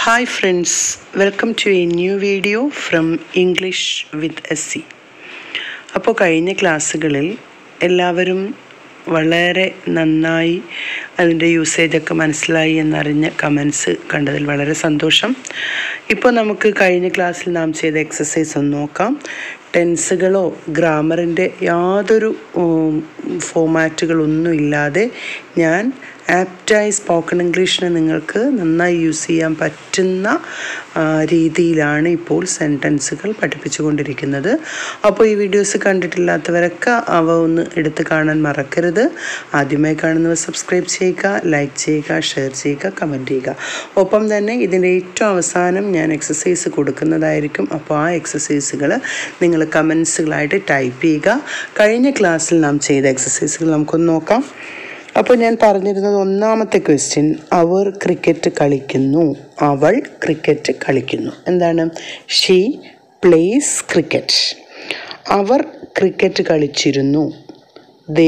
hi friends welcome to a new video from English with S C അപ്പോൾ കഴിഞ്ഞ ക്ലാസ്സുകളിൽ എല്ലാവരും വളരെ നന്നായി അതിൻ്റെ യൂസേജൊക്കെ മനസ്സിലായി എന്നറിഞ്ഞ കമൻസ് കണ്ടതിൽ വളരെ സന്തോഷം ഇപ്പോൾ നമുക്ക് കഴിഞ്ഞ ക്ലാസ്സിൽ നാം ചെയ്ത എക്സസൈസ് ഒന്ന് നോക്കാം ടെൻസുകളോ ഗ്രാമറിൻ്റെ യാതൊരു ഫോമാറ്റുകളൊന്നും ഇല്ലാതെ ഞാൻ ആപ്റ്റായി സ്പോക്കൺ ഇംഗ്ലീഷിനെ നിങ്ങൾക്ക് നന്നായി യൂസ് ചെയ്യാൻ പറ്റുന്ന ആ, രീതിയിലാണ് ഇപ്പോൾ സെൻറ്റൻസുകൾ പഠിപ്പിച്ചുകൊണ്ടിരിക്കുന്നത് അപ്പോൾ ഈ വീഡിയോസ് കണ്ടിട്ടില്ലാത്തവരൊക്കെ അവ ഒന്ന് എടുത്ത് കാണാൻ മറക്കരുത് ആദ്യമായി കാണുന്നവർ സബ്സ്ക്രൈബ് ചെയ്യുക ലൈക്ക് ചെയ്യുക ഷെയർ ചെയ്യുക കമൻറ്റ് ചെയ്യുക ഒപ്പം തന്നെ ഇതിൻ്റെ ഏറ്റവും അവസാനം ഞാൻ എക്സസൈസ് കൊടുക്കുന്നതായിരിക്കും അപ്പോൾ ആ എക്സസൈസുകൾ നിങ്ങൾ കമൻസുകളായിട്ട് ടൈപ്പ് ചെയ്യുക കഴിഞ്ഞ ക്ലാസ്സിൽ നാം ചെയ്ത എക്സസൈസുകൾ നമുക്കൊന്ന് നോക്കാം അപ്പോൾ ഞാൻ പറഞ്ഞിരുന്നത് ഒന്നാമത്തെ ക്വസ്റ്റ്യൻ അവർ ക്രിക്കറ്റ് കളിക്കുന്നു അവൾ ക്രിക്കറ്റ് കളിക്കുന്നു എന്താണ് ഷീ പ്ലേസ് ക്രിക്കറ്റ് അവർ ക്രിക്കറ്റ് കളിച്ചിരുന്നു ദേ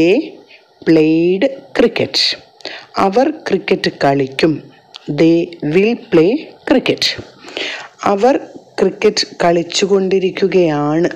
പ്ലേഡ് ക്രിക്കറ്റ് അവർ ക്രിക്കറ്റ് കളിക്കും ദേ വിൽ പ്ലേ ക്രിക്കറ്റ് അവർ ക്രിക്കറ്റ് കളിച്ചുകൊണ്ടിരിക്കുകയാണ്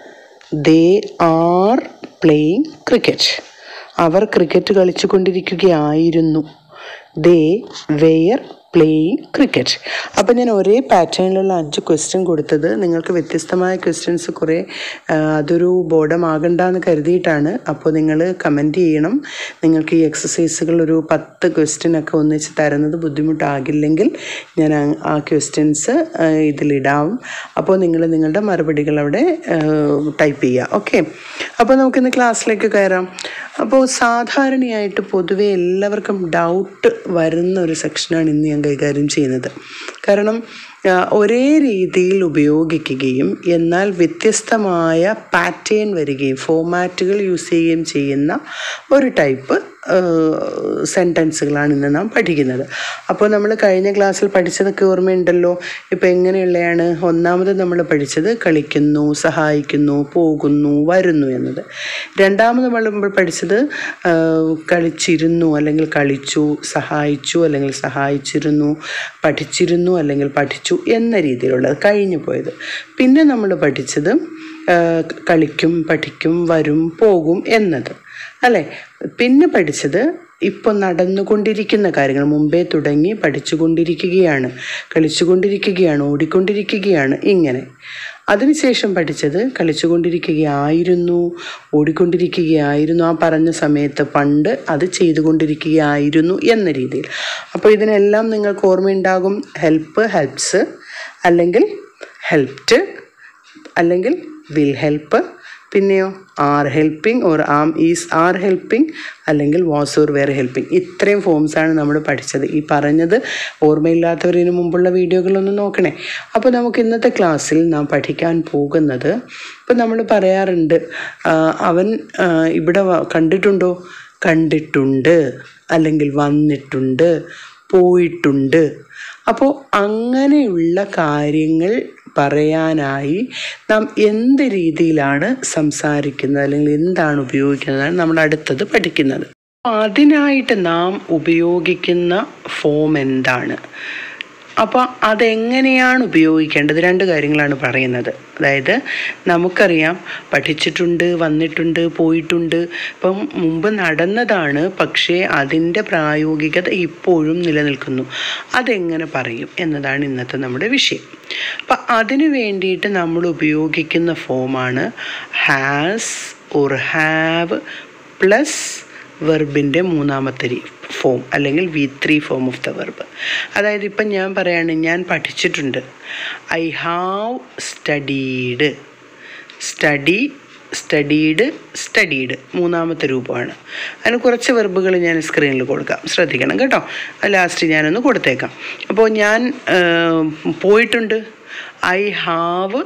ദേ ആർ പ്ലേയിങ് ക്രിക്കറ്റ് അവർ ക്രിക്കറ്റ് കളിച്ചുകൊണ്ടിരിക്കുകയായിരുന്നു ദേ വെയർ പ്ലേയിങ് ക്രിക്കറ്റ് അപ്പം ഞാൻ ഒരേ പാറ്റേണിലുള്ള അഞ്ച് ക്വസ്റ്റ്യൻ കൊടുത്തത് നിങ്ങൾക്ക് വ്യത്യസ്തമായ ക്വസ്റ്റ്യൻസ് കുറേ ആ, അതൊരു ബോർഡമാകണ്ടെന്ന് കരുതിയിട്ടാണ് അപ്പോൾ നിങ്ങൾ കമൻറ്റ് ചെയ്യണം നിങ്ങൾക്ക് ഈ എക്സസൈസുകൾ ഒരു പത്ത് ക്വസ്റ്റ്യൻ ഒക്കെ ഒന്നിച്ച് തരുന്നത് ബുദ്ധിമുട്ടാകില്ലെങ്കിൽ ഞാൻ ആ- ആ ക്വസ്റ്റ്യൻസ് ഇതിലിടാം അപ്പോൾ നിങ്ങൾ നിങ്ങളുടെ മറുപടികൾ അവിടെ ടൈപ്പ് ചെയ്യുക ഓക്കെ അപ്പോൾ നമുക്കിന്ന് ക്ലാസ്സിലേക്ക് കയറാം അപ്പോൾ സാധാരണയായിട്ട് പൊതുവെ എല്ലാവർക്കും ഡൗട്ട് വരുന്ന ഒരു സെക്ഷനാണ് ഇന്ന് ഞാൻ കൈകാര്യം ചെയ്യുന്നത് കാരണം ആ, ഒരേ രീതിയിൽ ഉപയോഗിക്കുകയും എന്നാൽ വ്യത്യസ്തമായ പാറ്റേൺ വരികയും ഫോമാറ്റുകൾ യൂസ് ചെയ്യുകയും ചെയ്യുന്ന ഒരു ടൈപ്പ് സെൻറ്റൻസുകളാണ് ഇന്ന് നാം പഠിക്കുന്നത് അപ്പോൾ നമ്മൾ കഴിഞ്ഞ ക്ലാസ്സിൽ പഠിച്ചതൊക്കെ ഓർമ്മയുണ്ടല്ലോ ഇപ്പോൾ എങ്ങനെയുള്ളതാണ് ഒന്നാമത് നമ്മൾ പഠിച്ചത് കളിക്കുന്നു സഹായിക്കുന്നു പോകുന്നു വരുന്നു എന്നത് രണ്ടാമത് നമ്മൾ പഠിച്ചത് ആ, കളിച്ചിരുന്നു അല്ലെങ്കിൽ കളിച്ചു സഹായിച്ചു അല്ലെങ്കിൽ സഹായിച്ചിരുന്നു പഠിച്ചിരുന്നു അല്ലെങ്കിൽ പഠിച്ചു എന്ന രീതിയിലുള്ളത് കഴിഞ്ഞു പോയത് പിന്നെ നമ്മൾ പഠിച്ചത് ആ, കളിക്കും പഠിക്കും വരും പോകും എന്നത് അല്ലേ പിന്നെ പഠിച്ചത് ഇപ്പോൾ നടന്നുകൊണ്ടിരിക്കുന്ന കാര്യങ്ങൾ മുമ്പേ തുടങ്ങി പഠിച്ചുകൊണ്ടിരിക്കുകയാണ് കളിച്ചുകൊണ്ടിരിക്കുകയാണ് ഓടിക്കൊണ്ടിരിക്കുകയാണ് ഇങ്ങനെ അതിനുശേഷം പഠിച്ചത് കളിച്ചുകൊണ്ടിരിക്കുകയായിരുന്നു ഓടിക്കൊണ്ടിരിക്കുകയായിരുന്നു ആ പറഞ്ഞ സമയത്ത് പണ്ട് അത് ചെയ്തുകൊണ്ടിരിക്കുകയായിരുന്നു എന്ന രീതിയിൽ അപ്പോൾ ഇതിനെല്ലാം നിങ്ങൾക്ക് ഓർമ്മയുണ്ടാകും ഹെൽപ്പ് ഹെൽപ്സ് അല്ലെങ്കിൽ ഹെൽപ്ഡ് അല്ലെങ്കിൽ വിൽ ഹെൽപ്പ് പിന്നെയോ are helping or am is are helping അല്ലെങ്കിൽ വാസ് ഓർ വെയർ ഹെൽപ്പിംഗ് ഇത്രയും ഫോംസാണ് നമ്മൾ പഠിച്ചത് ഈ പറഞ്ഞത് ഓർമ്മയില്ലാത്തവർ ഇതിനു മുമ്പുള്ള വീഡിയോകളൊന്ന് നോക്കണേ അപ്പോൾ നമുക്ക് ഇന്നത്തെ ക്ലാസ്സിൽ നാം പഠിക്കാൻ പോകുന്നത് ഇപ്പം നമ്മൾ പറയാറുണ്ട് ആ, അവൻ ആ, ഇവിടെ വ- കണ്ടിട്ടുണ്ടോ കണ്ടിട്ടുണ്ട് അല്ലെങ്കിൽ വന്നിട്ടുണ്ട് പോയിട്ടുണ്ട് അപ്പോൾ അങ്ങനെയുള്ള കാര്യങ്ങൾ പറയാനായി നാം എന്ത് രീതിയിലാണ് സംസാരിക്കുന്നത് അല്ലെങ്കിൽ എന്താണ് ഉപയോഗിക്കുന്നത് നമ്മൾ അടുത്തത് പഠിക്കുന്നത് അപ്പോൾ അതിനായിട്ട് നാം ഉപയോഗിക്കുന്ന ഫോം എന്താണ് അപ്പോൾ അതെങ്ങനെയാണ് ഉപയോഗിക്കേണ്ടത് രണ്ട് കാര്യങ്ങളാണ് പറയുന്നത് അതായത് നമുക്കറിയാം പഠിച്ചിട്ടുണ്ട് വന്നിട്ടുണ്ട് പോയിട്ടുണ്ട് ഇപ്പം മുമ്പ് നടന്നതാണ് പക്ഷേ അതിൻ്റെ പ്രായോഗികത ഇപ്പോഴും നിലനിൽക്കുന്നു അതെങ്ങനെ പറയും എന്നതാണ് ഇന്നത്തെ നമ്മുടെ വിഷയം അപ്പം അതിനു വേണ്ടിയിട്ട് നമ്മൾ ഉപയോഗിക്കുന്ന ഫോമാണ് ഹാസ് ഓർ ഹാവ് പ്ലസ് വെർബിൻ്റെ മൂന്നാമത്തെ രീ ഫോം അല്ലെങ്കിൽ V three form of the verb അതായത് ഇപ്പം ഞാൻ പറയാണ് ഞാൻ പഠിച്ചിട്ടുണ്ട് I have studied study studied studied മൂന്നാമത്തെ രൂപമാണ് അതിന് കുറച്ച് വെർബുകൾ ഞാൻ സ്ക്രീനിൽ കൊടുക്കാം ശ്രദ്ധിക്കണം കേട്ടോ ലാസ്റ്റ് ഞാനൊന്ന് കൊടുത്തേക്കാം അപ്പോൾ ഞാൻ ആ, പോയിട്ടുണ്ട് ഐ ഹാവ്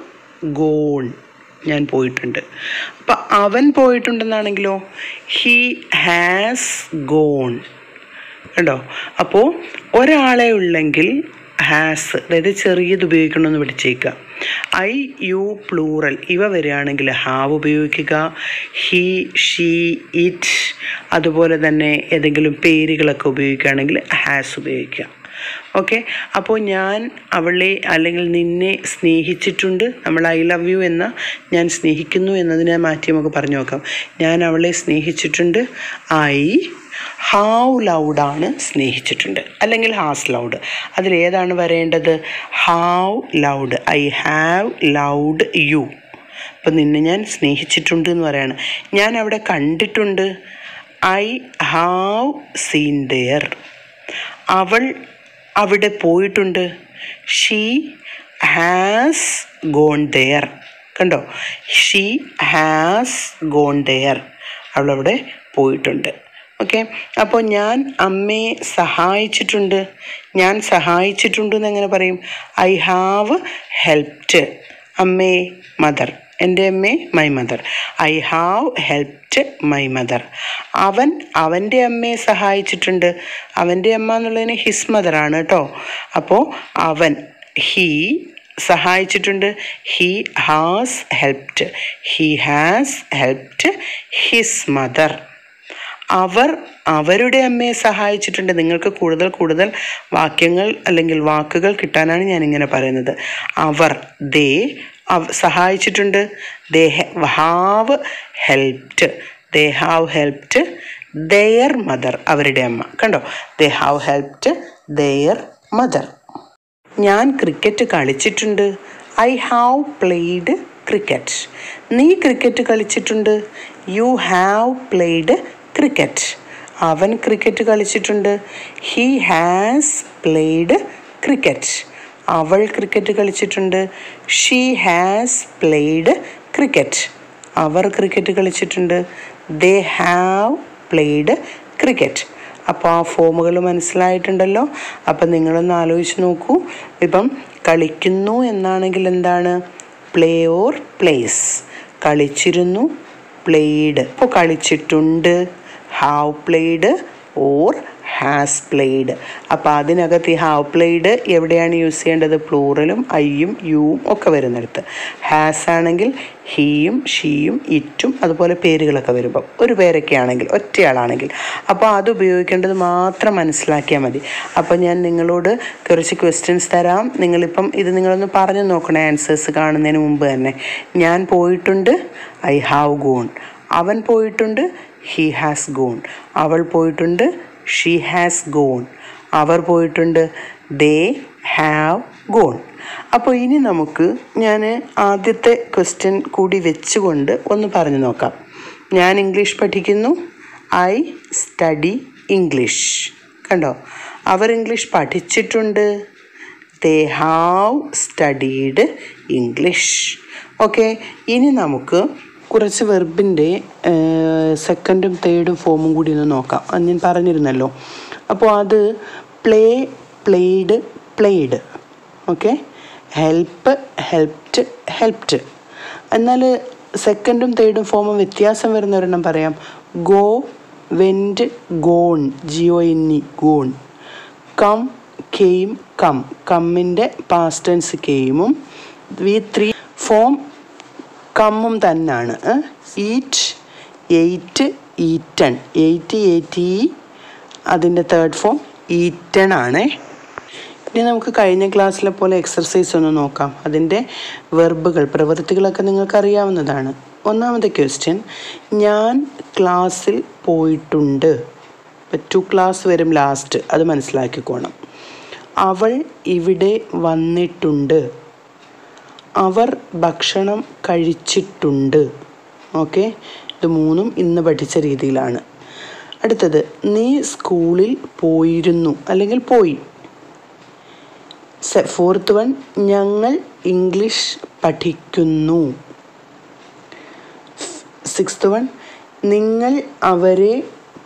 ഗോൺ ഞാൻ പോയിട്ടുണ്ട് അപ്പം അവൻ പോയിട്ടുണ്ടെന്നാണെങ്കിലോ ഹീ ഹാസ് ഗോൺ കണ്ടോ അപ്പോൾ ഒരാളെ ഉള്ളെങ്കിൽ ഹാസ് അതായത് ചെറിയത് ഉപയോഗിക്കണമെന്ന് പഠിച്ചേക്കുക ഐ യു പ്ലൂറൽ ഇവ വരികയാണെങ്കിൽ ഹാവ് ഉപയോഗിക്കുക ഹി ഷീ ഇറ്റ് അതുപോലെ തന്നെ ഏതെങ്കിലും പേരുകളൊക്കെ ഉപയോഗിക്കുകയാണെങ്കിൽ ഹാസ് ഉപയോഗിക്കുക ഓക്കെ അപ്പോൾ ഞാൻ അവളെ അല്ലെങ്കിൽ നിന്നെ സ്നേഹിച്ചിട്ടുണ്ട് നമ്മൾ ഐ ലവ് യു എന്ന ഞാൻ സ്നേഹിക്കുന്നു എന്നതിനെ മാറ്റി നമുക്ക് പറഞ്ഞു നോക്കാം ഞാൻ അവളെ സ്നേഹിച്ചിട്ടുണ്ട് ഐ ഹാവ് ലൗഡാണ് സ്നേഹിച്ചിട്ടുണ്ട് അല്ലെങ്കിൽ ഹാസ് ലൗഡ് അതിലേതാണ് വരേണ്ടത് have loved I have loved you അപ്പം നിന്നെ ഞാൻ സ്നേഹിച്ചിട്ടുണ്ട് എന്ന് പറയാണ് ഞാൻ അവിടെ കണ്ടിട്ടുണ്ട് ഐ ഹാവ് സീൻ ദെയർ അവൾ അവിടെ പോയിട്ടുണ്ട് ഷീ ഹാസ് ഗോൺ ദെയർ കണ്ടോ ഷീ ഹാസ് ഗോൺ ദെയർ അവളവിടെ പോയിട്ടുണ്ട് ഓക്കെ അപ്പോൾ ഞാൻ അമ്മയെ സഹായിച്ചിട്ടുണ്ട് ഞാൻ സഹായിച്ചിട്ടുണ്ട് എന്ന് എങ്ങനെ പറയും ഐ ഹാവ് ഹെൽപ്ഡ് അമ്മേ മദർ എൻ്റെ അമ്മേ my mother I have helped my mother അവൻ അവൻ്റെ അമ്മയെ സഹായിച്ചിട്ടുണ്ട് അവൻ്റെ അമ്മ എന്നുള്ളതിന് ഹിസ് മദറാണ് കേട്ടോ അപ്പോൾ അവൻ ഹീ സഹായിച്ചിട്ടുണ്ട് he has helped he has helped his mother അവർ അവരുടെ അമ്മയെ സഹായിച്ചിട്ടുണ്ട് നിങ്ങൾക്ക് കൂടുതൽ കൂടുതൽ വാക്യങ്ങൾ അല്ലെങ്കിൽ വാക്കുകൾ കിട്ടാനാണ് ഞാൻ ഇങ്ങനെ പറയുന്നത് അവർ ദേ സഹായിച്ചിട്ടുണ്ട് they have helped they have helped their mother അവരുടെ അമ്മ കണ്ടോ they have helped their mother ഞാൻ ക്രിക്കറ്റ് കളിച്ചിട്ടുണ്ട് ഐ ഹാവ് പ്ലേഡ് ക്രിക്കറ്റ് നീ ക്രിക്കറ്റ് കളിച്ചിട്ടുണ്ട് യു ഹാവ് പ്ലേഡ് ക്രിക്കറ്റ് അവൻ ക്രിക്കറ്റ് കളിച്ചിട്ടുണ്ട് ഹീ ഹാസ് പ്ലേഡ് ക്രിക്കറ്റ് അവൾ ക്രിക്കറ്റ് കളിച്ചിട്ടുണ്ട് ഷീ ഹാസ് പ്ലേഡ് ക്രിക്കറ്റ് അവർ ക്രിക്കറ്റ് കളിച്ചിട്ടുണ്ട് ദേ ഹാവ് പ്ലേഡ് ക്രിക്കറ്റ് അപ്പോൾ ആ ഫോമുകൾ മനസ്സിലായിട്ടുണ്ടല്ലോ അപ്പം നിങ്ങളൊന്ന് ആലോചിച്ച് നോക്കൂ ഇപ്പം കളിക്കുന്നു എന്നാണെങ്കിൽ എന്താണ് പ്ലേ ഓർ പ്ലേസ് കളിച്ചിരുന്നു പ്ലേഡ് അപ്പോൾ കളിച്ചിട്ടുണ്ട് have played or has played അപ്പോൾ അതിനകത്ത് ഈ ഹാവ് പ്ലേഡ് എവിടെയാണ് യൂസ് ചെയ്യേണ്ടത് പ്ലൂറലും ഐയും യുവും ഒക്കെ വരുന്നിടത്ത് ഹാസ് ആണെങ്കിൽ ഹീയും ഷീയും ഇറ്റും അതുപോലെ പേരുകളൊക്കെ വരുമ്പോൾ ഒരു പേരൊക്കെ ആണെങ്കിൽ ഒറ്റയാളാണെങ്കിൽ അപ്പോൾ അത് ഉപയോഗിക്കേണ്ടത് മാത്രം മനസ്സിലാക്കിയാൽ മതി അപ്പോൾ ഞാൻ നിങ്ങളോട് കുറച്ച് ക്വസ്റ്റ്യൻസ് തരാം നിങ്ങളിപ്പം ഇത് നിങ്ങളൊന്ന് പറഞ്ഞു നോക്കണേ ആൻസേഴ്സ് കാണുന്നതിന് മുമ്പ് തന്നെ ഞാൻ പോയിട്ടുണ്ട് ഐ ഹാവ് ഗോൺ അവൻ പോയിട്ടുണ്ട് ഹി ഹാസ് ഗോൺ അവൾ പോയിട്ടുണ്ട് ഷീ ഹാസ് ഗോൺ അവർ പോയിട്ടുണ്ട് ദേ ഹാവ് ഗോൺ അപ്പോൾ ഇനി നമുക്ക് ഞാൻ ആദ്യത്തെ ക്വസ്റ്റ്യൻ കൂടി വെച്ചുകൊണ്ട് ഒന്ന് പറഞ്ഞു നോക്കാം ഞാൻ ഇംഗ്ലീഷ് പഠിക്കുന്നു ഐ സ്റ്റഡി ഇംഗ്ലീഷ് കണ്ടോ അവർ ഇംഗ്ലീഷ് പഠിച്ചിട്ടുണ്ട് they have studied English okay ഇനി നമുക്ക് കുറച്ച് വെർബിൻ്റെ സെക്കൻഡും തേർഡും ഫോമും കൂടി ഒന്ന് നോക്കാം അത് ഞാൻ പറഞ്ഞിരുന്നല്ലോ അപ്പോൾ അത് play played played okay help helped helped എന്നാൽ സെക്കൻഡും തേർഡും ഫോമും വ്യത്യാസം വരുന്ന ഒരെണ്ണം പറയാം ഗോ വെൻറ്റ് ഗോൺ ജിയോ എന്നി ഗോൺ കം കെയിം കം കമ്മിൻ്റെ പാസ്റ്റ് ടെൻസ് കെയിമും വി ത്രീ ഫോം കമ്മും തന്നാണ് eat ate eaten ate ate ഈ അതിൻ്റെ തേർഡ് ഫോം ഈറ്റൺ ആണേ ഇനി നമുക്ക് കഴിഞ്ഞ ക്ലാസ്സിലെ പോലെ എക്സർസൈസ് ഒന്ന് നോക്കാം അതിൻ്റെ വെർബുകൾ പ്രവൃത്തികളൊക്കെ നിങ്ങൾക്ക് അറിയാവുന്നതാണ് ഒന്നാമത്തെ ക്വസ്റ്റ്യൻ ഞാൻ ക്ലാസ്സിൽ പോയിട്ടുണ്ട് ഇപ്പം ടു ക്ലാസ് വരും ലാസ്റ്റ് അത് മനസ്സിലാക്കിക്കോണം അവൾ ഇവിടെ വന്നിട്ടുണ്ട് അവർ ഭക്ഷണം കഴിച്ചിട്ടുണ്ട് ഓക്കെ ഇത് മൂന്നും ഇന്ന് പഠിച്ച രീതിയിലാണ് അടുത്തത് നീ സ്കൂളിൽ പോയിരുന്നു അല്ലെങ്കിൽ പോയി ഫോർത്ത് വൺ ഞങ്ങൾ ഇംഗ്ലീഷ് പഠിക്കുന്നു സിക്സ്ത് വൺ നിങ്ങൾ അവരെ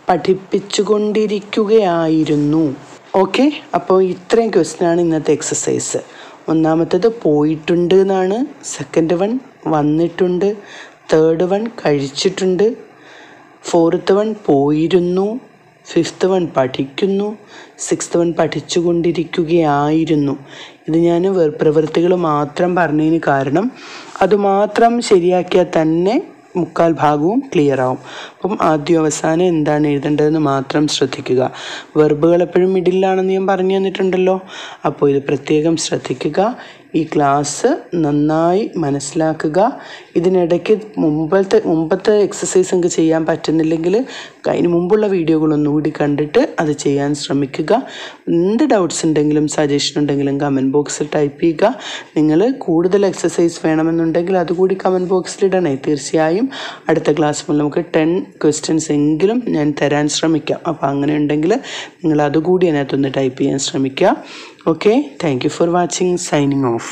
പഠിപ്പിച്ചുകൊണ്ടിരിക്കുകയായിരുന്നു ഓക്കെ അപ്പോൾ ഇത്രയും ക്വസ്റ്റ്യനാണ് ഇന്നത്തെ എക്സസൈസ് ഒന്നാമത്തേത് പോയിട്ടുണ്ട് എന്നാണ് സെക്കൻഡ് വൺ വന്നിട്ടുണ്ട് തേർഡ് വൺ കഴിച്ചിട്ടുണ്ട് ഫോർത്ത് വൺ പോയിരുന്നു ഫിഫ്ത്ത് വൺ പഠിക്കുന്നു സിക്സ്ത് വൺ പഠിച്ചുകൊണ്ടിരിക്കുകയായിരുന്നു ഇത് ഞാൻ പ്രവൃത്തികൾ മാത്രം പറഞ്ഞതിന് കാരണം അതുമാത്രം ശരിയാക്കിയാൽ തന്നെ മുക്കാൽ ഭാഗവും ക്ലിയർ ആവും അപ്പം ആദ്യം അവസാനം എന്താണ് എഴുതേണ്ടതെന്ന് മാത്രം ശ്രദ്ധിക്കുക വെർബുകൾ എപ്പോഴും മിഡിലാണെന്ന് ഞാൻ പറഞ്ഞു തന്നിട്ടുണ്ടല്ലോ അപ്പോൾ ഇത് പ്രത്യേകം ശ്രദ്ധിക്കുക ഈ ക്ലാസ് നന്നായി മനസ്സിലാക്കുക ഇതിനിടയ്ക്ക് മുമ്പത്തെ മുമ്പത്തെ എക്സസൈസ് നിങ്ങൾക്ക് ചെയ്യാൻ പറ്റുന്നില്ലെങ്കിൽ അതിന് മുമ്പുള്ള വീഡിയോകൾ ഒന്നുകൂടി കണ്ടിട്ട് അത് ചെയ്യാൻ ശ്രമിക്കുക എന്ത് ഡൗട്ട്സ് ഉണ്ടെങ്കിലും സജഷൻ ഉണ്ടെങ്കിലും കമൻറ്റ് ബോക്സിൽ ടൈപ്പ് ചെയ്യുക നിങ്ങൾ കൂടുതൽ എക്സസൈസ് വേണമെന്നുണ്ടെങ്കിൽ അതുകൂടി കമൻറ്റ് ബോക്സിൽ ഇടണേ തീർച്ചയായും അടുത്ത ക്ലാസ് മുതൽ നമുക്ക് ടെൻ ക്വസ്റ്റ്യൻസ് എങ്കിലും ഞാൻ തരാൻ ശ്രമിക്കാം അപ്പോൾ അങ്ങനെ ഉണ്ടെങ്കിൽ നിങ്ങൾ അതുകൂടി അതിനകത്തൊന്ന് ടൈപ്പ് ചെയ്യാൻ ശ്രമിക്കുക okay thank you for watching signing of